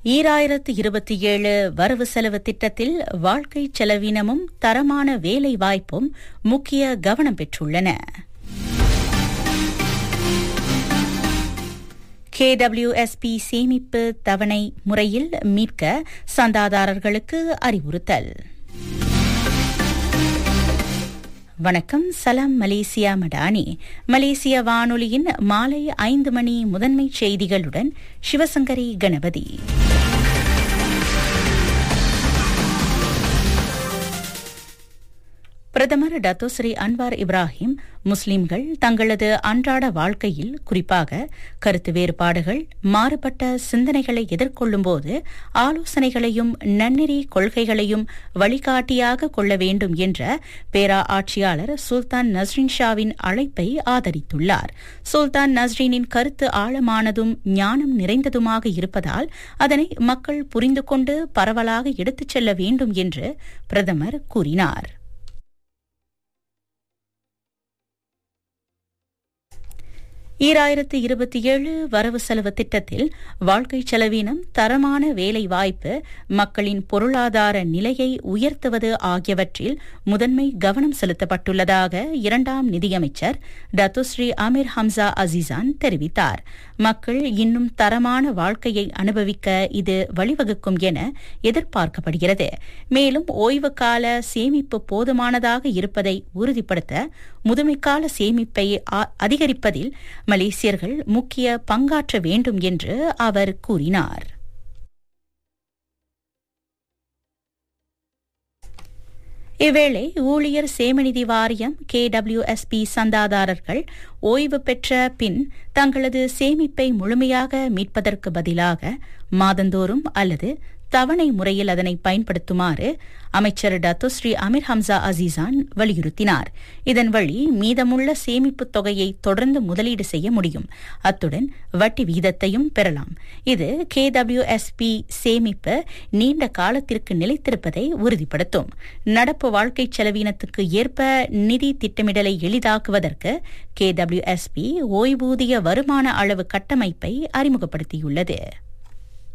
ஈராயிரத்து இருபத்தி ஏழு வரவு செலவு திட்டத்தில் வாழ்க்கை செலவினமும் தரமான வேலை வாய்ப்பும் முக்கிய கவனம் பெற்றுள்ளன கேடபிள்யூஎஸ்பி சேமிப்பு தவணை முறையில் மீட்க சந்தாதாரர்களுக்கு அறிவுறுத்தல் வணக்கம் சலாம் மலேசியா மடானி மலேசிய வானொலியின் மாலை ஐந்து மணி முதன்மை செய்திகளுடன் சிவசங்கரி கணபதி பிரதமர் டத்தோஸ்ரீ அன்வார் இப்ராஹிம் முஸ்லிம்கள் தங்களது அன்றாட வாழ்க்கையில் குறிப்பாக கருத்து வேறுபாடுகள் மாறுபட்ட சிந்தனைகளை எதிர்கொள்ளும்போது ஆலோசனைகளையும் நன்னெறி கொள்கைகளையும் வழிகாட்டியாக கொள்ள வேண்டும் என்ற பேரா ஆட்சியாளர் சுல்தான் நஸ்ரின் ஷாவின் அழைப்பை ஆதரித்துள்ளார் சுல்தான் நஸ்ரீனின் கருத்து ஆழமானதும் ஞானம் நிறைந்ததுமாக இருப்பதால் அதனை மக்கள் புரிந்து கொண்டு பரவலாக எடுத்துச் செல்ல வேண்டும் என்று பிரதமர் கூறினார் ஈராயிரத்து இருபத்தி ஏழு வரவு செலவு திட்டத்தில் வாழ்க்கை செலவினம் தரமான வேலை வாய்ப்பு மக்களின் பொருளாதார நிலையை உயர்த்துவது ஆகியவற்றில் முதன்மை கவனம் செலுத்தப்பட்டுள்ளதாக இரண்டாம் நிதியமைச்சர் டத்துஸ்ரீ அமீர் ஹம்சா அசிசான் தெரிவித்தார் மக்கள் இன்னும் தரமான வாழ்க்கையை அனுபவிக்க இது வழிவகுக்கும் என எதிர்பார்க்கப்படுகிறது மேலும் ஓய்வு கால சேமிப்பு போதுமானதாக இருப்பதை உறுதிப்படுத்த முதுமைக்கால சேமிப்பை அதிகரிப்பதில் மலேசியர்கள் முக்கிய பங்காற்ற வேண்டும் என்று அவர் கூறினார் இவ்வேளை ஊழியர் சேமநிதி வாரியம் கே டபிள்யூஎஸ்பி சந்தாதாரர்கள் ஓய்வு பெற்ற பின் தங்களது சேமிப்பை முழுமையாக மீட்பதற்கு பதிலாக மாதந்தோறும் அல்லது தவணை முறையில் அதனை பயன்படுத்துமாறு அமைச்சர் டத்துஸ்ரீ அமீர் ஹம்சா அசீசான் வலியுறுத்தினார் இதன் வழி மீதமுள்ள சேமிப்பு தொகையை தொடர்ந்து முதலீடு செய்ய முடியும் அத்துடன் வட்டி விகிதத்தையும் பெறலாம் இது கே டபிள்யூஎஸ்பி சேமிப்பு நீண்ட காலத்திற்கு நிலைத்திருப்பதை உறுதிப்படுத்தும் நடப்பு வாழ்க்கை செலவினத்துக்கு ஏற்ப நிதி திட்டமிடலை எளிதாக்குவதற்கு கே டபிள்யூஎஸ்பி ஓய்வூதிய வருமான அளவு கட்டமைப்பை அறிமுகப்படுத்தியுள்ளது